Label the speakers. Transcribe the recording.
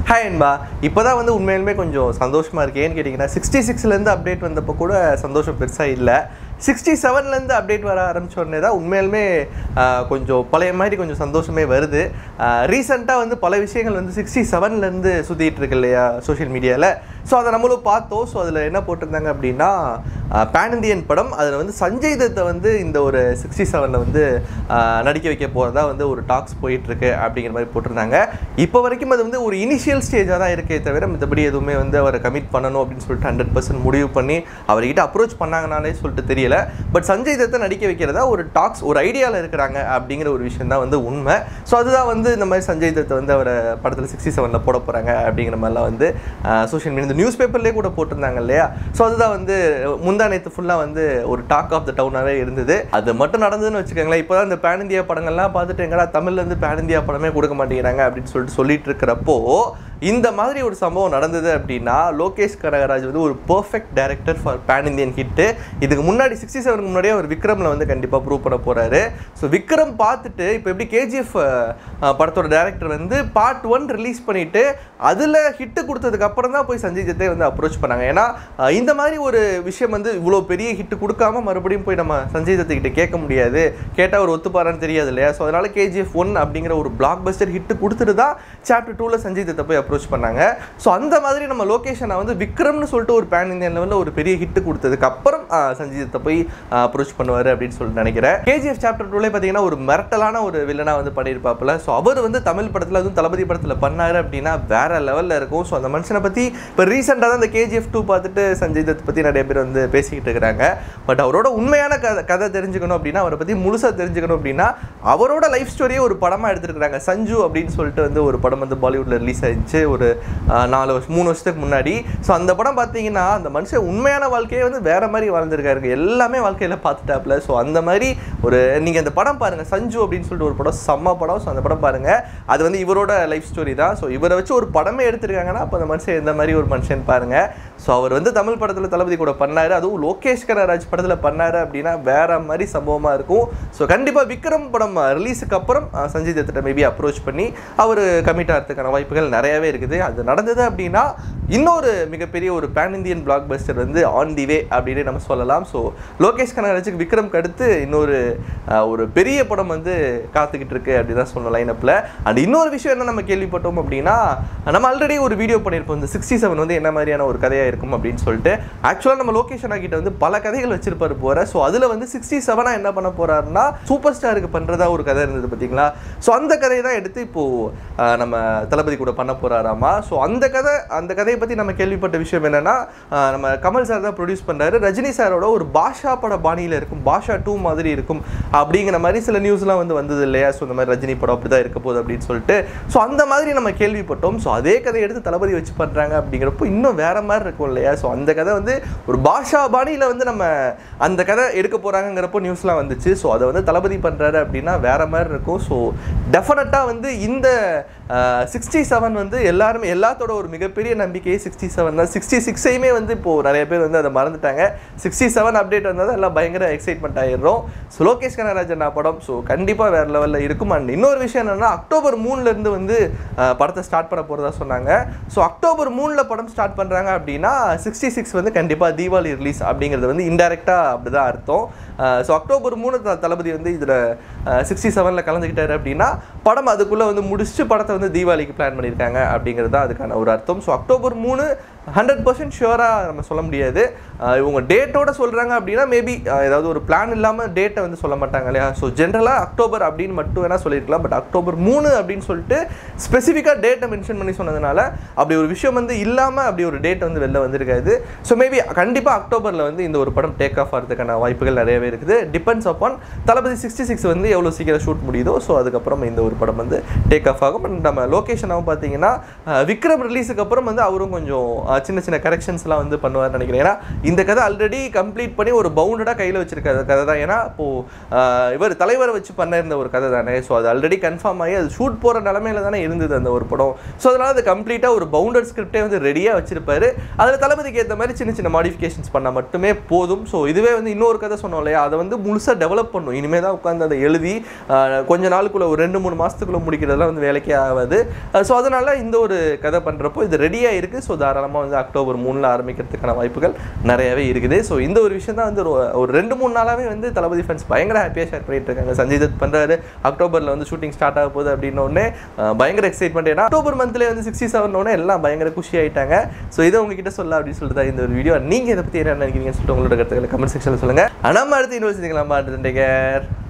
Speaker 1: hi அன்பா இப்போ தான் வந்து உண்மையிலுமே கொஞ்சம் சந்தோஷமாக இருக்கு ஏன்னு கேட்டிங்கன்னா சிக்ஸ்டி சிக்ஸ்லேருந்து அப்டேட் வந்தப்போ கூட சந்தோஷம் பெருசாக இல்லை சிக்ஸ்டி செவன்லேருந்து அப்டேட் வர ஆரம்பிச்ச உடனே தான் உண்மையிலுமே ஆஹ், கொஞ்சம் பழைய மாதிரி கொஞ்சம் சந்தோஷமே வருது ரீசெண்டாக வந்து பல விஷயங்கள் வந்து சிக்ஸ்டி செவன்லேருந்து சுற்றிட்டு இருக்கு இல்லையா சோஷியல் மீடியாவில் ஸோ அதை நம்மளும் பார்த்தோம் ஸோ அதில் என்ன போட்டிருந்தாங்க அப்படின்னா பேன் இந்தியன் படம் அதில் வந்து சஞ்சய் தத்தை வந்து இந்த ஒரு சிக்ஸ்டி செவனில் வந்து ஆஹ், நடிக்க வைக்க போகிறதா வந்து ஒரு டாக்ஸ் போயிட்டுருக்கு அப்படிங்கிற மாதிரி போட்டிருந்தாங்க இப்போ வரைக்கும் அது வந்து ஒரு இனிஷியல் ஸ்டேஜாக தான் இருக்கே தவிர மற்றபடி எதுவுமே வந்து அவரை கமிட் பண்ணணும் அப்படின்னு சொல்லிட்டு ஹண்ட்ரட் பர்சன்ட் முடிவு பண்ணி அவர்கிட்ட அப்ரோச் பண்ணாங்கனாலே சொல்லிட்டு தெரியல பட் சஞ்சய் தத்தை நடிக்க வைக்கிறதா ஒரு டாக்ஸ் ஒரு ஐடியாவில் இருக்கிறாங்க அப்படிங்கிற ஒரு விஷயம் தான் வந்து உண்மை ஸோ அதுதான் வந்து இந்த மாதிரி சஞ்சய் தத்தை வந்து அவரை படத்தில் சிக்ஸ்டி செவனில் போட போகிறாங்க அப்படிங்கிற மாதிரிலாம் வந்து சோஷியல் மீடியா இந்த நியூஸ் பேப்பர்லேயே கூட போட்டிருந்தாங்க இல்லையா ஸோ அதுதான் வந்து முந்தா நேற்று ஃபுல்லாக வந்து ஒரு டாக் ஆஃப் த டவுனாகவே இருந்தது அது மட்டும் நடந்ததுன்னு வச்சுக்கோங்களேன் இப்போ தான் இந்த பேன் இந்தியா படங்கள்லாம் பார்த்துட்டு எங்கடா தமிழ்ல இருந்து பேன் இந்தியா படமே கொடுக்க மாட்டேங்கிறாங்க அப்படின்னு சொல்லிட்டு சொல்லிட்டு இருக்கிறப்போ இந்த மாதிரி ஒரு சம்பவம் நடந்தது அப்படின்னா லோகேஷ் கனகராஜ் வந்து ஒரு perfect director for pan Indian hit இதுக்கு முன்னாடி சிக்ஸ்டி செவனுக்கு முன்னாடியே அவர் விக்ரமில் வந்து கண்டிப்பாக ப்ரூவ் பண்ண போகிறாரு ஸோ விக்ரம் பார்த்துட்டு இப்போ எப்படி கேஜிஎஃப் படத்தோட டைரக்டர் வந்து பார்ட் ஒன் ரிலீஸ் பண்ணிட்டு அதில் ஹிட்டு கொடுத்ததுக்கு அப்புறம் தான் போய் சஞ்சய் தத்தை வந்து அப்ரோச் பண்ணாங்க ஏன்னா அஹ், இந்த மாதிரி ஒரு விஷயம் வந்து இவ்வளோ பெரிய ஹிட் கொடுக்காம மறுபடியும் போய் நம்ம சஞ்சய் தத்தை கிட்ட கேட்க முடியாது கேட்டால் அவர் ஒத்துப்பாரான்னு தெரியாது இல்லையா ஸோ அதனால கேஜிஎஃப் ஒன் அப்படிங்கிற ஒரு பிளாக் பஸ்டர் ஹிட் கொடுத்துட்டு தான் சாப்டர் டூவில் சஞ்சய் தத்தை போய் அப்ரோச் பண்ணாங்க ஸோ அந்த மாதிரி நம்ம லொகேஷனை வந்து விக்ரம்னு சொல்லிட்டு ஒரு பேன் இந்தியன் லெவலில் ஒரு பெரிய ஹிட் கொடுத்ததுக்கு அப்புறம் அஹ், சஞ்சய் தத்தை போய் அப்ரோச் பண்ணுவார் அப்படின்னு சொல்லிட்டு நினைக்கிறேன் கேஜிஎஃப் சாப்டர் டூலே பார்த்தீங்கன்னா ஒரு மிரட்டலான ஒரு வில்லனாக வந்து பண்ணியிருப்பாப்புல ஸோ அவர் வந்து தமிழ் படத்தில் அதுவும் தளபதி படத்தில் பண்ணாரு அப்படின்னா வேற லெவலில் இருக்கும் ஸோ அந்த மனுஷனை பற்றி இப்போ ரீசெண்டாக தான் இந்த கேஜிஎஃப் டூ பார்த்துட்டு சஞ்சய் தத் பற்றி நிறைய பேர் வந்து பேசிக்கிட்டு இருக்கிறாங்க பட் அவரோட உண்மையான கதை கதை தெரிஞ்சுக்கணும் அப்படின்னா அவரை பற்றி முழுசாக தெரிஞ்சுக்கணும் அப்படின்னா அவரோட லைஃப் ஸ்டோரியை ஒரு படமாக எடுத்துருக்காங்க சஞ்சு அப்படின்னு சொல்லிட்டு வந்து ஒரு படம் வந்து பாலிவுட்டில் ரிலீஸ் ஆயிடுச்சு ஒரு ஆஹ், நாலு வருஷம் மூணு வருஷத்துக்கு முன்னாடி ஸோ அந்த படம் பார்த்தீங்கன்னா அந்த மனுஷன் உண்மையான வாழ்க்கையை வந்து வேற மாதிரி வாழ்ந்திருக்காரு எல்லாமே வாழ்க்கையில் பார்த்துட்டாப்புல ஸோ அந்த மாதிரி ஒரு நீங்கள் அந்த படம் பாருங்கள் சஞ்சு அப்படின்னு சொல்லிட்டு ஒரு படம் செம்ம படம் ஸோ அந்த படம் பாருங்கள் அது வந்து இவரோட லைஃப் ஸ்டோரி தான் ஸோ இவரை வச்சு ஒரு படமே எடுத்திருக்காங்கன்னா அப்போ அந்த மனுஷன் எந்த மாதிரி ஒரு மனுஷன் பாருங்கள் ஸோ அவர் வந்து தமிழ் படத்தில் தளபதி கூட பண்ணாரு அதுவும் லோகேஷ் கனராஜ் படத்தில் பண்ணாரு அப்படின்னா வேற மாதிரி சம்பவமாக இருக்கும் ஸோ கண்டிப்பாக விக்ரம் படம் ரிலீஸுக்கு அப்புறம் அஹ், சஞ்சய் தத்திட்ட மேபி அப்ரோச் பண்ணி அவர் கமிட் ஆகிறதுக்கான வாய்ப்புகள் நிறையவே இருக்குது அது நடந்தது அப்படின்னா இன்னொரு மிகப்பெரிய ஒரு பேன் இந்தியன் பிளாக் பஸ்டர் வந்து ஆன் தி வே அப்படின்னு நம்ம சொல்லலாம் ஸோ லோகேஷ் கனகராஜுக்கு விக்ரம்க்கு அடுத்து இன்னொரு அஹ், ஒரு பெரிய படம் வந்து காத்துக்கிட்டு இருக்கு அப்படி தான் சொல்லணும் லைனப்பில் அண்ட் இன்னொரு விஷயம் என்ன நம்ம கேள்விப்பட்டோம் அப்படின்னா நம்ம ஆல்ரெடி ஒரு வீடியோ பண்ணியிருப்போம் இந்த சிக்ஸ்டி செவன் வந்து என்ன மாதிரியான ஒரு கதையாக இருக்கும் அப்படின்னு சொல்லிட்டு ஆக்சுவலாக நம்ம லோகேஷ் அண்ணா கிட்ட வந்து பல கதைகள் வச்சிருப்பாரு போற ஸோ அதில் வந்து சிக்ஸ்டி செவனாக என்ன பண்ண போறாருன்னா சூப்பர் ஸ்டாருக்கு பண்ணுறதா ஒரு கதை இருந்தது பார்த்தீங்களா ஸோ அந்த கதையை தான் எடுத்து இப்போ அஹ், நம்ம தளபதி கூட பண்ண போறாராமா ஸோ அந்த கதை அந்த கதையை பற்றி நம்ம கேள்விப்பட்ட விஷயம் என்னன்னா அஹ், நம்ம கமல் சார் தான் ப்ரொடியூஸ் பண்றாரு ரஜினி சாரோட ஒரு பாஷா பட பாணியில் இருக்கும் பாஷா டூ மாதிரி இருக்கும் அப்படிங்கிற மாதிரி சில நியூஸ்லாம் வந்து வந்தது இல்லையா ஸோ இந்த மாதிரி ரஜினி படம் அப்படி தான் இருக்க போகுது அப்படின்னு சொல்லிட்டு ஸோ அந்த மாதிரி நம்ம கேள்விப்பட்டோம் ஸோ அதே கதையை எடுத்து தளபதி வச்சு பண்ணுறாங்க அப்படிங்கிறப்போ இன்னும் வேற மாதிரி இருக்கும் இல்லையா ஸோ அந்த கதை வந்து ஒரு பாஷா பாணியில் வந்து நம்ம அந்த கதை எடுக்க போகிறாங்கிறப்போ நியூஸ்லாம் வந்துச்சு ஸோ அதை வந்து தளபதி பண்ணுறாரு அப்படின்னா வேற மாதிரி இருக்கும் ஸோ டெஃபினட்டாக வந்து இந்த சிக்ஸ்டி செவன் வந்து எல்லாருமே எல்லாத்தோட ஒரு மிகப்பெரிய நம்பிக்கையே சிக்ஸ்டி செவன் தான் சிக்ஸ்டி சிக்ஸையுமே வந்து இப்போது நிறைய பேர் வந்து அதை மறந்துட்டாங்க சிக்ஸ்டி செவன் அப்டேட் வந்தால் தான் எல்லாம் பயங்கர எக்ஸைட்மெண்ட் ஆயிடுறோம் ஸோ லோகேஷ் கனராஜன் படம் ஸோ கண்டிப்பாக வேறு லெவலில் இருக்கும் அண்ட் இன்னொரு விஷயம் என்னென்னா அக்டோபர் மூணுலேருந்து வந்து அஹ், படத்தை ஸ்டார்ட் பண்ண போகிறதா சொன்னாங்க ஸோ அக்டோபர் மூணில் படம் ஸ்டார்ட் பண்ணுறாங்க அப்படின்னா சிக்ஸ்டி சிக்ஸ் வந்து கண்டிப்பாக தீபாவளி ரிலீஸ் அப்படிங்கிறது வந்து இன்டெரக்டாக அப்படி தான் அர்த்தம் ஸோ அக்டோபர் மூணு த- தளபதி வந்து இதில் சிக்ஸ்டி செவனில் கலந்துக்கிட்டாரு அப்படின்னா படம் அதுக்குள்ளே வந்து முடிச்சுட்டு படத்தை வந்து தீபாவளிக்கு பிளான் பண்ணியிருக்காங்க அப்படிங்கிறது தான் அதுக்கான ஒரு அர்த்தம் ஸோ அக்டோபர் மூணு ஹண்ட்ரட் பர்சன்ட் ஷுவராக நம்ம சொல்ல முடியாது அஹ் இவங்க டேட்டோட சொல்கிறாங்க அப்படின்னா மேபி ஏதாவது ஒரு பிளான் இல்லாமல் டேட்டை வந்து சொல்ல மாட்டாங்க இல்லையா ஸோ ஜென்ரலாக அக்டோபர் அப்படின்னு மட்டும் வேணால் சொல்லியிருக்கலாம் பட் அக்டோபர் மூணு அப்படின்னு சொல்லிட்டு ஸ்பெசிஃபிக்காக டேட்டை மென்ஷன் பண்ணி சொன்னதுனால அப்படி ஒரு விஷயம் வந்து இல்லாமல் அப்படி ஒரு டேட் வந்து வெளில வந்திருக்காது ஸோ மேபி கண்டிப்பாக அக்டோபரில் வந்து இந்த ஒரு படம் டேக் ஆஃப் ஆகிறதுக்கான வாய்ப்புகள் நிறையவே இருக்குது depends upon Thalapathy sixty six வந்து எவ்வளோ சீக்கிரம் ஷூட் முடியுதோ ஸோ அதுக்கப்புறம் இந்த ஒரு படம் வந்து டேக் ஆஃப் ஆகும் And நம்ம லொக்கேஷனாகவும் பார்த்தீங்கன்னா அஹ், விக்ரம் ரிலீஸுக்கு அப்புறம் வந்து அவரும் கொஞ்சம் அஹ், சின்ன சின்ன கரெக்ஷன்ஸ்லாம் வந்து பண்ணுவார்னு நினைக்கிறேன் ஏன்னா இந்த கதை ஆல்ரெடி கம்ப்ளீட் பண்ணி ஒரு பவுண்டடாக கையில் வச்சிருக்க கதை தான் ஏன்னா இப்போது இவர் தலைவரை வச்சு பண்ண இருந்த ஒரு கதை தானே ஸோ அது ஆல்ரெடி கன்ஃபார்ம் ஆகி அது ஷூட் போகிற நிலமையில தானே இருந்தது அந்த ஒரு படம் ஸோ அதனால் அது கம்ப்ளீட்டாக ஒரு பவுண்டர் ஸ்கிரிப்டே வந்து ரெடியாக வச்சிருப்பாரு அதில் தளபதிக்கு ஏற்ற மாதிரி சின்ன சின்ன மாடிஃபிகேஷன்ஸ் பண்ணால் மட்டுமே போதும் ஸோ இதுவே வந்து இன்னொரு கதை சொன்னோம் இல்லையா அதை வந்து முழுசாக டெவலப் பண்ணும் இனிமேல் தான் உட்காந்து அதை எழுதி ஆஹ், கொஞ்ச நாளுக்குள்ள ஒரு ரெண்டு மூணு மாதத்துக்குள்ளே முடிக்கிறதெல்லாம் வந்து வேலைக்கே ஆகாது ஸோ அதனால் இந்த ஒரு கதை பண்ணுறப்போ இது ரெடியாக இருக்குது ஸோ தாராளமாக வந்து அக்டோபர் மூணில் ஆரம்பிக்கிறதுக்கான வாய்ப்புகள் நிறையவே இருக்குது ஸோ இந்த ஒரு விஷயம் தான் வந்து ஒரு ஒரு ரெண்டு மூணு நாளாகவே வந்து தளபதி ஃபேன்ஸ் பயங்கர ஹாப்பியாக ஷேர் பண்ணிட்டு இருக்காங்க சஞ்சய் தத் பண்ணுறாரு அக்டோபரில் வந்து ஷூட்டிங் ஸ்டார்ட் ஆக போகுது அப்படின்னோடனே பயங்கர எக்ஸைட்மெண்ட் ஏன்னா அக்டோபர் மந்த்லேயே வந்து சிக்ஸ்டி செவனோடனே எல்லாம் பயங்கர குஷி ஆயிட்டாங்க ஸோ இதை உங்ககிட்ட சொல்ல அப்படின்னு சொல்லிட்டு தான் இந்த ஒரு வீடியோ நீங்கள் இதை பற்றி என்ன நினைக்கிறீங்கன்னு சொல்லிட்டு உங்களோட கருத்துக்களை கமெண்ட் செக்ஷனில் சொல்லுங்கள் ஆனால் அடுத்து யூனிவர்சிட்டிங்களா பாட்டு கேர்